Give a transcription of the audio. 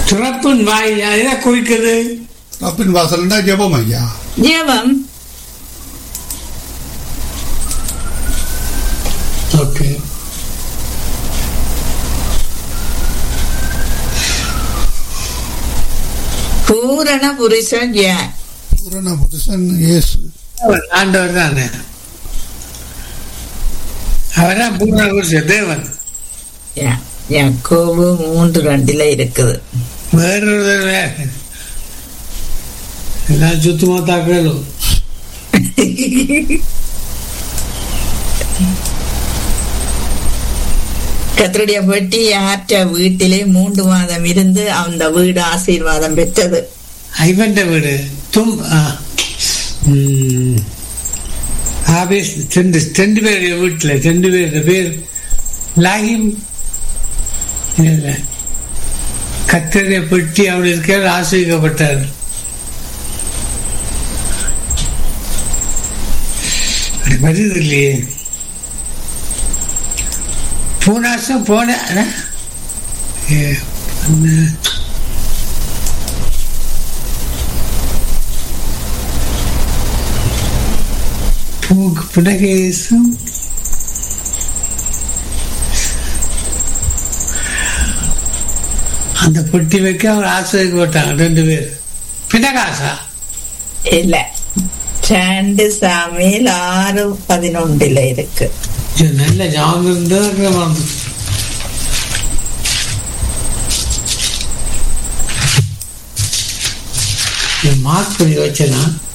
திறப்பின் வாய் எதை குறிக்குது ரப்பின் வாசல்னா ஜெபம் ஐயா ஜெபம் ஓகே பூரண புருஷன் யார் பூரண புருஷன் இயேசு ஆண்டவர் தானே அவர்தான் பூர்ண புருஷன் தேவன் யா- யாக்கோபு மூன்று ரெண்டுல இருக்குது வேறொரு வேற எல்லாம் சுத்தமா தாக்கலும் கத்தருடைய பெட்டி யாற்ற வீட்டிலே மூன்று மாதம் இருந்து அந்த வீடு ஆசீர்வாதம் பெற்றது ஐவன்ட வீடு தும் ஆ. ம். ஆபீஸ் ரெண்டு ரெண்டு பேருடைய வீட்டில் ரெண்டு பேருடைய பேர் லாகிம் இல்ல கத்தருடைய பெட்டி அப்படி இருக்கார் ஆசிரியப்பட்டார் அப்படி வருது இல்லையே பூனாசம் போன அட. ஏ, என்ன? பூக்கு புனகேசம் அந்த பொட்டி வைக்க அவர் ஆசிரியர் போட்டாங்க ரெண்டு பேர் பினகாசா இல்ல ரெண்டு சாமியில் ஆறு பதினொன்றுல இருக்கு இது நல்ல ஞாபகம் இருந்தது மறந்து மார்க் பண்ணி வச்சேன்னா